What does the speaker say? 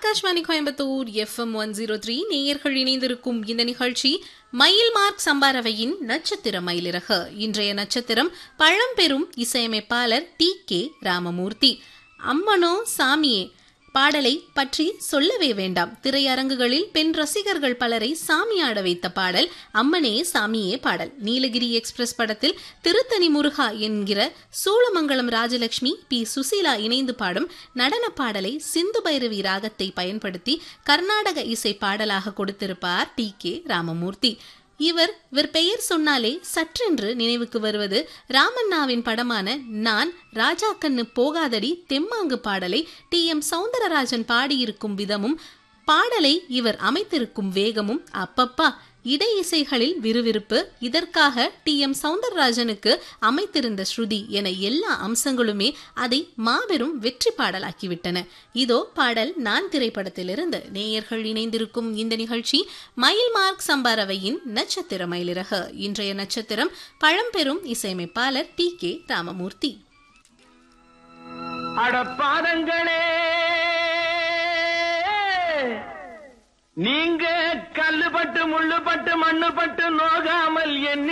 Akashvani Coimbatore FM one zero three நேயர்கள் இணைந்திருக்கும் இந்த நிகழ்ச்சி மயில் மார்க் சம்பாரவையின் நட்சத்திர மயிலிறகு இன்றைய நட்சத்திரம் பழம்பெரும் இசையமைப்பாளர் டி கே ராமமூர்த்தி அம்மனோ சாமியே பாடலை பற்றி சொல்லவே வேண்டாம் திரையரங்குகளில் பெண் ரசிகர்கள் பலரை சாமியாட வைத்த பாடல் அம்மனே சாமியே பாடல் நீலகிரி எக்ஸ்பிரஸ் படத்தில் திருத்தணி முருகா என்கிற சூளமங்கலம் ராஜலட்சுமி பி சுசீலா இணைந்து பாடும் நடன பாடலை சிந்து பைரவி ராகத்தை பயன்படுத்தி கர்நாடக இசை பாடலாக கொடுத்திருப்பார் டி கே ராமமூர்த்தி இவர் இவர் பெயர் சொன்னாலே சற்றென்று நினைவுக்கு வருவது ராமண்ணாவின் படமான நான் ராஜா கண்ணு போகாதடி தெம்மாங்கு பாடலை டி எம் சவுந்தரராஜன் பாடியிருக்கும் விதமும் பாடலை இவர் அமைத்திருக்கும் வேகமும் அப்பப்பா இடை இசைகளில் விறுவிறுப்பு இதற்காக டி எம் சவுந்தரராஜனுக்கு அமைத்திருந்த ஸ்ருதி என எல்லா அம்சங்களுமே அதை மாபெரும் வெற்றி பாடலாக்கிவிட்டன இதோ பாடல் நான் திரைப்படத்திலிருந்து நேயர்கள் இணைந்திருக்கும் இந்த நிகழ்ச்சி மயில் மார்க் சம்பாரவையின் நட்சத்திர மயிலிறகு இன்றைய நட்சத்திரம் பழம்பெரும் இசையமைப்பாளர் டி கே ராமமூர்த்தி அடப்பாதங்களே நீங்க கல்லுபட்டு முள்ளுபட்டு மண்ணுபட்டு நோகாமல் எண்ணி